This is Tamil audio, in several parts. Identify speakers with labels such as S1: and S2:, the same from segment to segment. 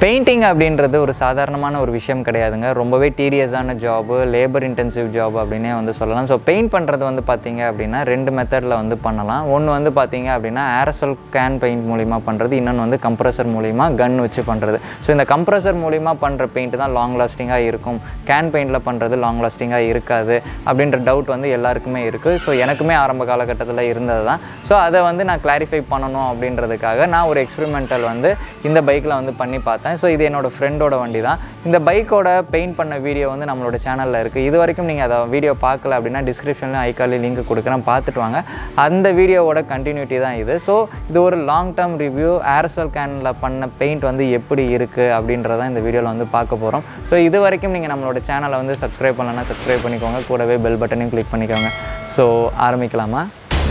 S1: பெயிண்டிங் அப்படின்றது ஒரு சாதாரணமான ஒரு விஷயம் கிடையாதுங்க ரொம்பவே டீடியஸான ஜாபு லேபர் இன்டென்சிவ் ஜாப் அப்படின்னே வந்து சொல்லலாம் ஸோ பெயிண்ட் பண்ணுறது வந்து பார்த்தீங்க அப்படின்னா ரெண்டு மெத்தடில் வந்து பண்ணலாம் ஒன்று வந்து பார்த்தீங்க அப்படின்னா ஏரசல் கேன் பெயிண்ட் மூலிமா பண்ணுறது இன்னொன்று வந்து கம்ப்ரஸர் மூலிமா கன் வச்சு பண்ணுறது ஸோ இந்த கம்ப்ரஸர் மூலிமா பண்ணுற பெயிண்ட் தான் லாங் லாஸ்டிங்காக இருக்கும் கேன் பெயிண்டில் பண்ணுறது லாங் லாஸ்டிங்காக இருக்காது அப்படின்ற டவுட் வந்து எல்லாருக்குமே இருக்குது ஸோ எனக்குமே ஆரம்ப காலகட்டத்தில் இருந்தது தான் ஸோ அதை வந்து நான் கிளாரிஃபை பண்ணணும் அப்படின்றதுக்காக நான் ஒரு எக்ஸ்பெரிமெண்டல் வந்து இந்த பைக்கில் வந்து பண்ணி பார்த்தேன் ஸோ இது என்னோடய ஃப்ரெண்டோட வண்டி தான் இந்த பைக்கோட பெயிண்ட் பண்ண வீடியோ வந்து நம்மளோட சேனலில் இருக்குது இது வரைக்கும் நீங்கள் அதை வீடியோ பார்க்கல அப்படின்னா டிஸ்கிரிப்ஷனில் ஐக்காலி லிங்க் கொடுக்குறேன் பார்த்துட்டு வாங்க அந்த வீடியோவோட கண்டினியூட்டி தான் இது ஸோ இது ஒரு லாங் டேர்ம் ரிவ்யூ ஏர்செல் கேனில் பண்ண பெயிண்ட் வந்து எப்படி இருக்குது அப்படின்றத இந்த வீடியோவில் வந்து பார்க்க போகிறோம் ஸோ இது வரைக்கும் நீங்கள் நம்மளோட சேனலை வந்து சப்ஸ்கிரைப் பண்ணலன்னா சப்ஸ்கிரைப் பண்ணிக்கோங்க கூடவே பெல் பட்டனையும் கிளிக் பண்ணிக்கோங்க ஸோ ஆரம்பிக்கலாமா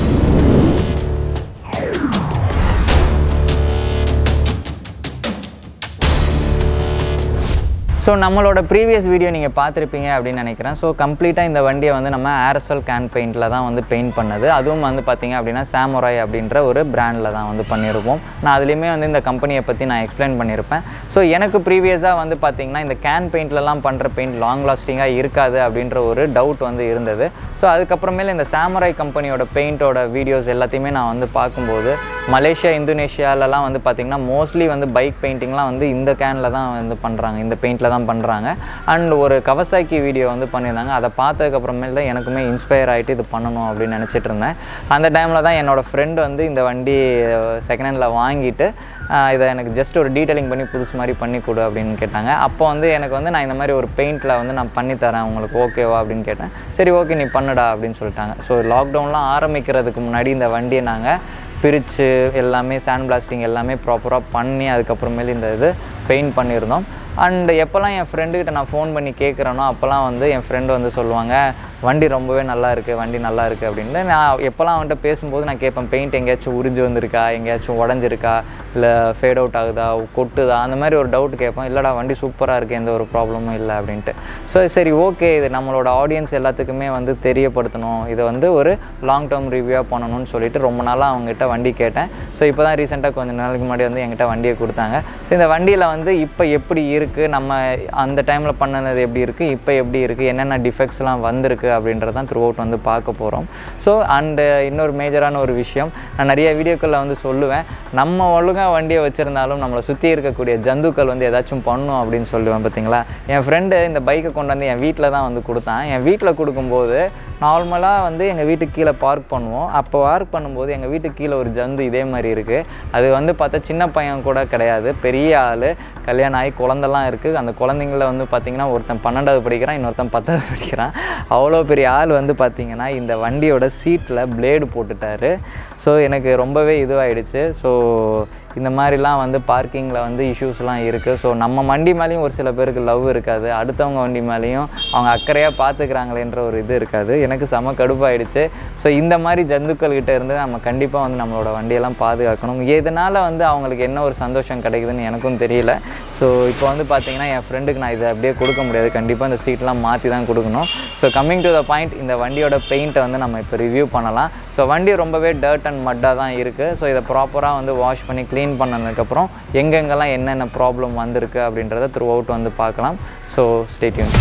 S1: ஸோ நம்மளோட ப்ரீவியஸ் வீடியோ நீங்கள் பார்த்துருப்பீங்க அப்படின்னு நினைக்கிறேன் ஸோ கம்ப்ளீட்டாக இந்த வண்டியை வந்து நம்ம ஏர்செல் கேன் பெயிண்டில் தான் வந்து பெயிண்ட் பண்ணது அதுவும் வந்து பார்த்திங்க அப்படின்னா சாமுராய் அப்படின்ற ஒரு பிராண்டில் தான் வந்து பண்ணியிருப்போம் நான் அதுலேயுமே வந்து இந்த கம்பெனியை பற்றி நான் எக்ஸ்பிளைன் பண்ணியிருப்பேன் ஸோ எனக்கு ப்ரீவியஸாக வந்து பார்த்திங்கன்னா இந்த கேன் பெயிண்ட்லலாம் பண்ணுற பெயிண்ட் லாங் லாஸ்டிங்காக இருக்காது அப்படின்ற ஒரு டவுட் வந்து இருந்தது ஸோ அதுக்கப்புறமேல இந்த சாமுராய் கம்பெனியோட பெயிண்டோட வீடியோஸ் எல்லாத்தையுமே நான் வந்து பார்க்கும்போது மலேசியா இந்தோனேஷியாலலாம் வந்து பார்த்திங்கன்னா மோஸ்ட்லி வந்து பைக் பெயிண்டிங்லாம் வந்து இந்த கேனில் தான் வந்து பண்ணுறாங்க இந்த பெயிண்டில் தான் பண்ணுறாங்க அண்ட் ஒரு கவசாக்கி வீடியோ வந்து பண்ணியிருந்தாங்க அதை பார்த்ததுக்கப்புறமேல் தான் எனக்குமே இன்ஸ்பயர் ஆகிட்டு இது பண்ணணும் அப்படின்னு நினச்சிட்டு இருந்தேன் அந்த டைமில் தான் என்னோடய ஃப்ரெண்டு வந்து இந்த வண்டி செகண்ட் ஹேண்டில் வாங்கிட்டு ஆஹ் இதை எனக்கு ஜஸ்ட் ஒரு டீட்டெயிலிங் பண்ணி புதுசு மாதிரி பண்ணி கொடு அப்படின்னு கேட்டாங்க அப்போ வந்து எனக்கு வந்து நான் இந்த மாதிரி ஒரு பெயிண்டில் வந்து நான் பண்ணி தரேன் உங்களுக்கு ஓகேவா அப்படின்னு கேட்டேன் சரி ஓகே நீ பண்ணுடா அப்படின்னு சொல்லிட்டாங்க ஸோ லாக்டவுன்லாம் ஆரம்பிக்கிறதுக்கு முன்னாடி இந்த வண்டியை நாங்கள் பிரித்து எல்லாமே சாண்ட் பிளாஸ்டிங் எல்லாமே ப்ராப்பராக பண்ணி அதுக்கப்புறமேல இந்த இது பெயிண்ட் பண்ணியிருந்தோம் அண்ட் எப்போல்லாம் என் ஃப்ரெண்டுக்கிட்ட நான் ஃபோன் பண்ணி கேட்குறேனோ அப்போல்லாம் வந்து என் ஃப்ரெண்டு வந்து சொல்லுவாங்க வண்டி ரொம்பவே நல்லா இருக்குது வண்டி நல்லா இருக்குது அப்படின்னு நான் எப்போல்லாம் அவன்கிட்ட பேசும்போது நான் கேட்பேன் பெயிண்ட் எங்கேயாச்சும் உறிஞ்சு வந்திருக்கா எங்கேயாச்சும் உடஞ்சிருக்கா இல்லை ஃபேட் அவுட் ஆகுதா கொட்டுதா அந்த மாதிரி ஒரு டவுட் கேட்பேன் இல்லைடா வண்டி சூப்பராக இருக்குது எந்த ஒரு ப்ராப்ளமும் இல்லை அப்படின்ட்டு ஸோ சரி ஓகே இது நம்மளோட ஆடியன்ஸ் எல்லாத்துக்குமே வந்து தெரியப்படுத்தணும் இதை வந்து ஒரு லாங் டேர்ம் ரிவ்யூவாக பண்ணணும்னு சொல்லிட்டு ரொம்ப நாளாக அவங்ககிட்ட வண்டி கேட்டேன் ஸோ இப்போ தான் ரீசெண்டாக கொஞ்சம் நாளைக்கு முன்னாடி வந்து என்கிட்ட வண்டியை கொடுத்தாங்க ஸோ இந்த வண்டியில் வந்து இப்போ எப்படி இருக்குது நம்ம அந்த டைமில் பண்ணது எப்படி இருக்குது இப்போ எப்படி இருக்குது என்னென்ன டிஃபெக்ட்ஸ்லாம் வந்திருக்கு அப்படின்றத தான் த்ரூ அவுட் வந்து பார்க்க போகிறோம் ஸோ அண்டு இன்னொரு மேஜரான ஒரு விஷயம் நான் நிறைய வீடியோக்களில் வந்து சொல்லுவேன் நம்ம ஒழுங்காக வண்டியை வச்சுருந்தாலும் நம்மளை சுற்றி இருக்கக்கூடிய ஜந்துக்கள் வந்து ஏதாச்சும் பண்ணும் அப்படின்னு சொல்லுவேன் பார்த்தீங்களா என் ஃப்ரெண்டு இந்த பைக்கை கொண்டு வந்து என் வீட்டில் தான் வந்து கொடுத்தான் என் வீட்டில் கொடுக்கும்போது நார்மலாக வந்து எங்கள் வீட்டுக்கு கீழே பார்க் பண்ணுவோம் அப்போ பார்க் பண்ணும்போது எங்கள் வீட்டுக்கு கீழே ஒரு ஜந்து இதே மாதிரி இருக்குது அது வந்து பார்த்தா சின்ன பையன் கூட கிடையாது பெரிய ஆள் கல்யாணம் ஆகி குழந்தெல்லாம் இருக்குது அந்த குழந்தைங்கள வந்து பார்த்திங்கன்னா ஒருத்தன் பன்னெண்டாவது படிக்கிறான் இன்னொருத்தன் பத்தாவது படிக்கிறான் அவ்வளோ பெரிய ஆள் வந்து பார்த்திங்கன்னா இந்த வண்டியோட சீட்டில் பிளேடு போட்டுட்டாரு ஸோ எனக்கு ரொம்பவே இதுவாகிடுச்சு ஸோ இந்த மாதிரிலாம் வந்து பார்க்கிங்கில் வந்து இஷ்யூஸ்லாம் இருக்குது ஸோ நம்ம வண்டி மேலேயும் ஒரு சில பேருக்கு லவ் இருக்காது அடுத்தவங்க வண்டி மேலேயும் அவங்க அக்கறையாக பார்த்துக்கிறாங்களேன்ற ஒரு இது இருக்காது எனக்கு செம கடுப்பாயிடுச்சு ஸோ இந்த மாதிரி ஜந்துக்கள் கிட்ட இருந்து நம்ம கண்டிப்பாக வந்து நம்மளோட வண்டியெல்லாம் பாதுகாக்கணும் எதனால் வந்து அவங்களுக்கு என்ன ஒரு சந்தோஷம் கிடைக்குதுன்னு எனக்கும் தெரியல ஸோ இப்போ வந்து பார்த்தீங்கன்னா என் ஃப்ரெண்டுக்கு நான் இதை அப்படியே கொடுக்க முடியாது கண்டிப்பாக இந்த சீட்லாம் மாற்றி தான் கொடுக்கணும் so coming to the point இந்த வண்டியோட பெயிண்ட்டை வந்து நம்ம இப்போ ரிவ்யூ பண்ணலாம் ஸோ வண்டி ரொம்பவே டர்ட் அண்ட் மட்டாக தான் இருக்குது ஸோ இதை ப்ராப்பராக வந்து வாஷ் பண்ணி க்ளீன் பண்ணதுக்கப்புறம் எங்கெங்கெல்லாம் என்னென்ன ப்ராப்ளம் வந்திருக்கு அப்படின்றத த்ரூ அவுட் வந்து பார்க்கலாம் ஸோ ஸ்டேட்யூன்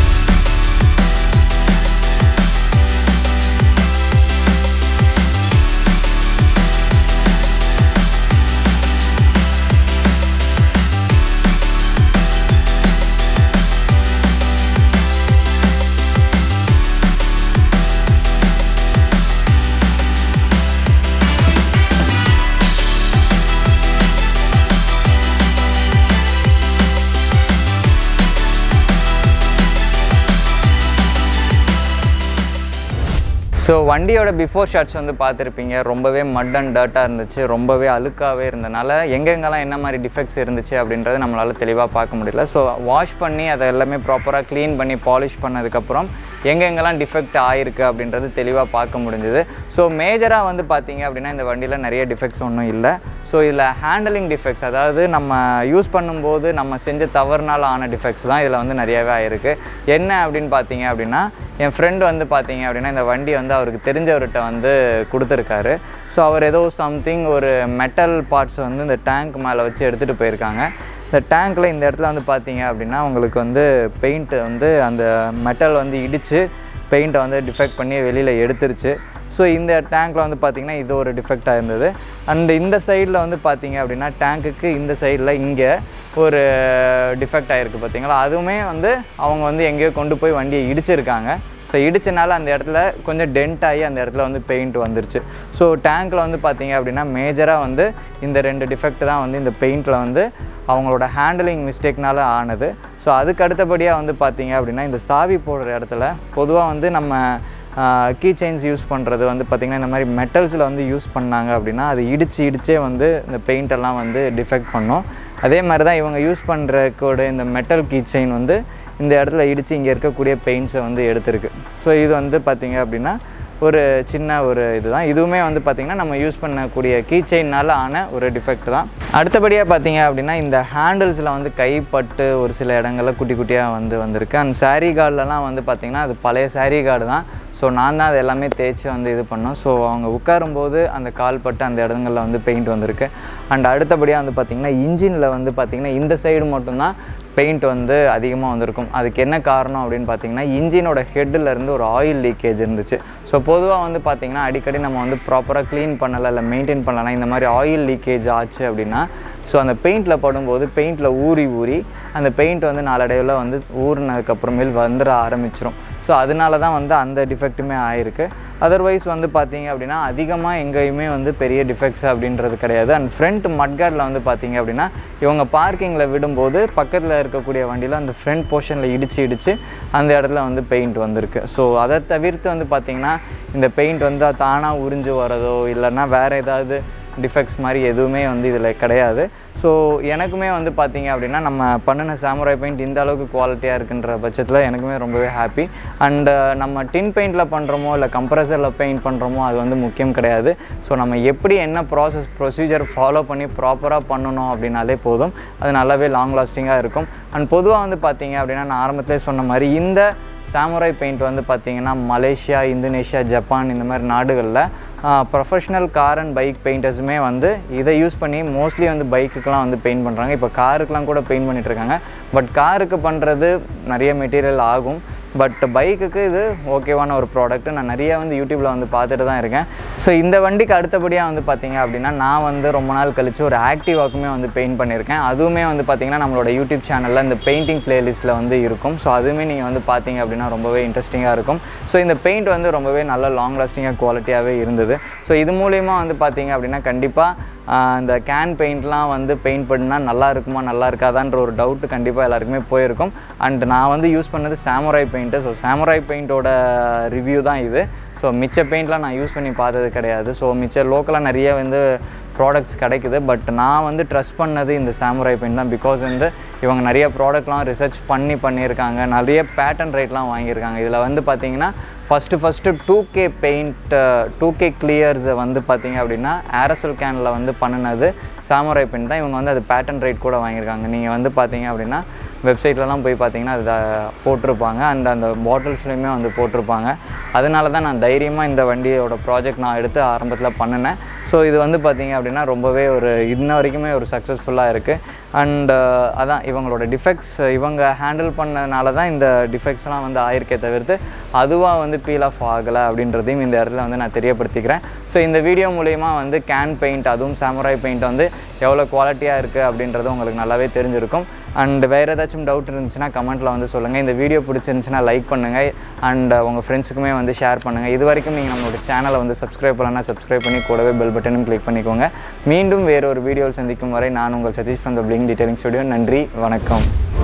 S1: ஸோ வண்டியோட பிஃபோர் ஷாட்ஸ் வந்து பார்த்துருப்பீங்க ரொம்பவே மட் அண்ட் டர்ட்டாக இருந்துச்சு ரொம்பவே அழுக்காகவே இருந்தனால எங்கெங்கெல்லாம் என்ன மாதிரி டிஃபெக்ட்ஸ் இருந்துச்சு அப்படின்றது நம்மளால் தெளிவாக பார்க்க முடியல ஸோ வாஷ் பண்ணி அதை எல்லாமே ப்ராப்பராக க்ளீன் பண்ணி பாலிஷ் பண்ணதுக்கப்புறம் எங்கெங்கெல்லாம் டிஃபெக்ட் ஆகிருக்கு அப்படின்றது தெளிவாக பார்க்க முடிஞ்சுது ஸோ மேஜராக வந்து பார்த்தீங்க அப்படின்னா இந்த வண்டியில் நிறைய டிஃபெக்ட்ஸ் ஒன்றும் இல்லை ஸோ இதில் ஹேண்டலிங் டிஃபெக்ட்ஸ் அதாவது நம்ம யூஸ் பண்ணும்போது நம்ம செஞ்ச தவறுனால ஆன டிஃபெக்ட்ஸ் தான் இதில் வந்து நிறையவே ஆயிருக்கு என்ன அப்படின்னு பார்த்தீங்க அப்படின்னா என் ஃப்ரெண்டு வந்து பார்த்தீங்க அப்படின்னா இந்த வண்டி வந்து அவருக்கு தெரிஞ்சவர்கிட்ட வந்து கொடுத்துருக்காரு ஸோ அவர் ஏதோ சம்திங் ஒரு மெட்டல் பார்ட்ஸ் வந்து இந்த டேங்க் மேலே வச்சு எடுத்துகிட்டு போயிருக்காங்க இந்த டேங்க்கில் இந்த இடத்துல வந்து பார்த்தீங்க அப்படின்னா உங்களுக்கு வந்து பெயிண்ட் வந்து அந்த மெட்டல் வந்து இடித்து பெயிண்ட்டை வந்து டிஃபெக்ட் பண்ணி வெளியில் எடுத்துருச்சு ஸோ இந்த டேங்க்கில் வந்து பார்த்திங்கன்னா இது ஒரு டிஃபெக்டாக இருந்தது அண்ட் இந்த சைடில் வந்து பார்த்தீங்க அப்படின்னா டேங்க்குக்கு இந்த சைடில் இங்கே ஒரு டிஃபெக்ட் ஆகிருக்கு பார்த்தீங்களா அதுவுமே வந்து அவங்க வந்து எங்கேயோ கொண்டு போய் வண்டியை இடிச்சிருக்காங்க ஸோ இடிச்சனால அந்த இடத்துல கொஞ்சம் டென்ட் ஆகி அந்த இடத்துல வந்து பெயிண்ட் வந்துருச்சு ஸோ டேங்க்கில் வந்து பார்த்தீங்க அப்படின்னா மேஜராக வந்து இந்த ரெண்டு டிஃபெக்ட் தான் வந்து இந்த பெயிண்டில் வந்து அவங்களோட ஹேண்டலிங் மிஸ்டேக்னால ஆனது ஸோ அதுக்கு அடுத்தபடியாக வந்து பார்த்தீங்க அப்படின்னா இந்த சாவி போடுற இடத்துல பொதுவாக வந்து நம்ம கீ செயின்ஸ் யூஸ் பண்ணுறது வந்து பார்த்திங்கன்னா இந்த மாதிரி மெட்டல்ஸில் வந்து யூஸ் பண்ணாங்க அப்படின்னா அது இடித்து இடிச்சே வந்து இந்த பெயிண்ட் எல்லாம் வந்து டிஃபெக்ட் பண்ணும் அதே மாதிரி தான் இவங்க யூஸ் பண்ணுற கூட இந்த மெட்டல் கீ செயின் வந்து இந்த இடத்துல இடித்து இங்கே இருக்கக்கூடிய பெயிண்ட்ஸை வந்து எடுத்திருக்கு ஸோ இது வந்து பார்த்திங்க அப்படின்னா ஒரு சின்ன ஒரு இதுதான் இதுவுமே வந்து பார்த்திங்கன்னா நம்ம யூஸ் பண்ணக்கூடிய கீ செயினால் ஆன ஒரு டிஃபெக்ட் தான் அடுத்தபடியாக பார்த்தீங்க அப்படின்னா இந்த ஹேண்டில்ஸில் வந்து கைப்பட்டு ஒரு சில இடங்களில் குட்டி குட்டியாக வந்து வந்திருக்கு அண்ட் சாரீ கார்டெலாம் வந்து பார்த்திங்கன்னா அது பழைய சாரீ கார்டு தான் ஸோ நான் தான் அது எல்லாமே தேய்ச்சி வந்து இது பண்ணோம் ஸோ அவங்க உட்காரும்போது அந்த கால் பட்டு அந்த இடங்களில் வந்து பெயிண்ட் வந்திருக்கு அண்ட் அடுத்தபடியாக வந்து பார்த்திங்கன்னா இன்ஜினில் வந்து பார்த்திங்கன்னா இந்த சைடு மட்டும்தான் பெயிண்ட் வந்து அதிகமாக வந்திருக்கும் அதுக்கு என்ன காரணம் அப்படின்னு பார்த்தீங்கன்னா இன்ஜினோட ஹெட்டில் இருந்து ஒரு ஆயில் லீக்கேஜ் இருந்துச்சு ஸோ பொதுவாக வந்து பார்த்திங்கன்னா அடிக்கடி நம்ம வந்து ப்ராப்பராக க்ளீன் பண்ணலை இல்லை மெயின்டைன் பண்ணலாம் இந்த மாதிரி ஆயில் லீக்கேஜ் ஆச்சு அப்படின்னா ஸோ அந்த பெயிண்டில் படும்போது பெயிண்டில் ஊறி ஊறி அந்த பெயிண்ட் வந்து நாளடைவில் வந்து ஊறினதுக்கப்புறமேல் வந்துட ஆரம்பிச்சிரும் ஸோ அதனால தான் வந்து அந்த டிஃபெக்ட்டுமே ஆயிருக்கு அதர்வைஸ் வந்து பார்த்தீங்க அப்படின்னா அதிகமாக எங்கேயுமே வந்து பெரிய டிஃபெக்ட்ஸ் அப்படின்றது கிடையாது அண்ட் ஃப்ரண்ட் மட்கார்டில் வந்து பார்த்தீங்க அப்படின்னா இவங்க பார்க்கிங்கில் விடும்போது பக்கத்தில் இருக்கக்கூடிய வண்டியில் அந்த ஃப்ரண்ட் போர்ஷனில் இடித்து இடித்து அந்த இடத்துல வந்து பெயிண்ட் வந்திருக்கு ஸோ அதை தவிர்த்து வந்து பார்த்திங்கன்னா இந்த பெயிண்ட் வந்து தானாக உறிஞ்சு வரதோ இல்லைன்னா வேறு ஏதாவது டிஃபெக்ட்ஸ் மாதிரி எதுவுமே வந்து இதில் கிடையாது ஸோ எனக்குமே வந்து பார்த்தீங்க அப்படின்னா நம்ம பண்ணின சாமுராய் பெயிண்ட் இந்த அளவுக்கு குவாலிட்டியாக இருக்குன்ற பட்சத்தில் எனக்குமே ரொம்பவே ஹாப்பி அண்டு நம்ம டின் பெயிண்டில் பண்ணுறோமோ இல்லை கம்ப்ரஸரில் பெயிண்ட் பண்ணுறோமோ அது வந்து முக்கியம் கிடையாது ஸோ நம்ம எப்படி என்ன ப்ராசஸ் ப்ரொசீஜர் ஃபாலோ பண்ணி ப்ராப்பராக பண்ணணும் அப்படின்னாலே போதும் அது நல்லாவே லாங் லாஸ்டிங்காக இருக்கும் அண்ட் பொதுவாக வந்து பார்த்தீங்க அப்படின்னா நான் ஆரம்பத்திலே சொன்ன மாதிரி இந்த சாமுராய் பெயிண்ட் வந்து பார்த்திங்கன்னா மலேசியா இந்தோனேஷியா ஜப்பான் இந்த மாதிரி நாடுகளில் ப்ரொஃபஷ்னல் கார் அண்ட் பைக் பெயிண்டர்ஸுமே வந்து இதை யூஸ் பண்ணி மோஸ்ட்லி வந்து பைக்குக்கெலாம் வந்து பெயிண்ட் பண்ணுறாங்க இப்போ காருக்கெலாம் கூட பெயிண்ட் பண்ணிட்டு இருக்காங்க பட் காருக்கு பண்ணுறது நிறைய மெட்டீரியல் ஆகும் பட் பைக்குக்கு இது ஓகேவான ஒரு ப்ராடக்ட் நான் நிறைய வந்து யூடியூப்பில் வந்து பார்த்துட்டு தான் இருக்கேன் ஸோ இந்த வண்டிக்கு அடுத்தபடியாக வந்து பார்த்தீங்க அப்படின்னா நான் வந்து ரொம்ப நாள் கழித்து ஒரு ஆக்டிவாக்குமே வந்து பெயிண்ட் பண்ணியிருக்கேன் அதுவுமே வந்து பார்த்திங்கன்னா நம்மளோட யூடியூப் சேனலில் இந்த பெயிண்டிங் பிளேலிஸ்ட்டில் வந்து இருக்கும் ஸோ அதுவுமே நீங்கள் வந்து பார்த்தீங்க அப்படின்னா ரொம்பவே இன்ட்ரெஸ்டிங்காக இருக்கும் ஸோ இந்த பெயிண்ட் வந்து ரொம்பவே நல்ல லாங் லாஸ்டிங்காக குவாலிட்டியாகவே இருந்தது ஸோ இது மூலயமா வந்து பார்த்தீங்க அப்படின்னா கண்டிப்பாக இந்த கேன் பெயிண்ட்லாம் வந்து பெயிண்ட் பண்ணால் நல்லா இருக்குமா நல்லா இருக்காதான்ற ஒரு டவுட்டு கண்டிப்பாக எல்லாருக்குமே போயிருக்கும் அண்ட் நான் வந்து யூஸ் பண்ணது சாமுராய் பெயிண்ட்டு ஸோ சாமுராய் பெயிண்ட்டோட ரிவ்யூ தான் இது ஸோ மிச்ச பெயிண்ட்லாம் நான் யூஸ் பண்ணி பார்த்தது கிடையாது ஸோ மிச்ச லோக்கலாக நிறைய வந்து ப்ராடக்ட்ஸ் கிடைக்குது பட் நான் வந்து ட்ரஸ்ட் பண்ணது இந்த சாமுராய் பெயிண்ட் தான் பிகாஸ் வந்து இவங்க நிறைய ப்ராடக்ட்லாம் ரிசர்ச் பண்ணி பண்ணியிருக்காங்க நிறைய பேட்டன் ரேட்லாம் வாங்கியிருக்காங்க இதில் வந்து பார்த்தீங்கன்னா first first two K paint two K கிளியர்ஸை வந்து பார்த்தீங்க அப்படின்னா ஏரசல் கேனில் வந்து பண்ணினது சாமுராய் பெயிண்ட் தான் இவங்க வந்து அது பேட்டன் ரேட் கூட வாங்கியிருக்காங்க நீங்கள் வந்து பார்த்தீங்க அப்படின்னா வெப்சைட்லலாம் போய் பார்த்தீங்கன்னா அது போட்டிருப்பாங்க அண்ட் அந்த பாட்டில்ஸ்லையுமே வந்து போட்டிருப்பாங்க அதனால தான் நான் தைரியமாக இந்த வண்டியோட ப்ராஜெக்ட் நான் எடுத்து ஆரம்பத்தில் பண்ணினேன் ஸோ இது வந்து பார்த்தீங்க அப்படின்னா ரொம்பவே ஒரு இன்ன வரைக்குமே ஒரு சக்ஸஸ்ஃபுல்லாக இருக்குது அண்ட் அதான் இவங்களோட டிஃபெக்ட்ஸ் இவங்க ஹேண்டில் பண்ணதுனால தான் இந்த டிஃபெக்ட்ஸ்லாம் வந்து ஆயிருக்கே தவிர்த்து அதுவாக வந்து பீல் ஆஃப் ஆகலை அப்படின்றதையும் இந்த இடத்துல வந்து நான் தெரியப்படுத்திக்கிறேன் ஸோ இந்த வீடியோ மூலயமா வந்து கேன் பெயிண்ட் அதுவும் சாமுராய் பெயிண்ட் வந்து எவ்வளோ குவாலிட்டியாக இருக்குது அப்படின்றது உங்களுக்கு நல்லாவே தெரிஞ்சிருக்கும் அண்ட் வேறு ஏதாச்சும் டவுட் இருந்துச்சுன்னா கமெண்ட்டில் வந்து சொல்லுங்கள் இந்த வீடியோ பிடிச்சிருந்துச்சுன்னா லைக் பண்ணுங்கள் அண்ட் உங்கள் ஃப்ரெண்ட்ஸுக்குமே வந்து ஷேர் பண்ணுங்கள் இது வரைக்கும் நீங்கள் நம்மளோட சேனலை வந்து சப்ஸ்கிரைப் பண்ணலன்னா சப்ஸ்கிரைப் பண்ணி கூடவே பெல் பட்டனும் கிளிக் பண்ணிக்கோங்க மீண்டும் வேறு ஒரு வீடியோவில் சந்திக்கும் வரை நான் உங்கள் Sathish from the bling detailing studio நன்றி வணக்கம்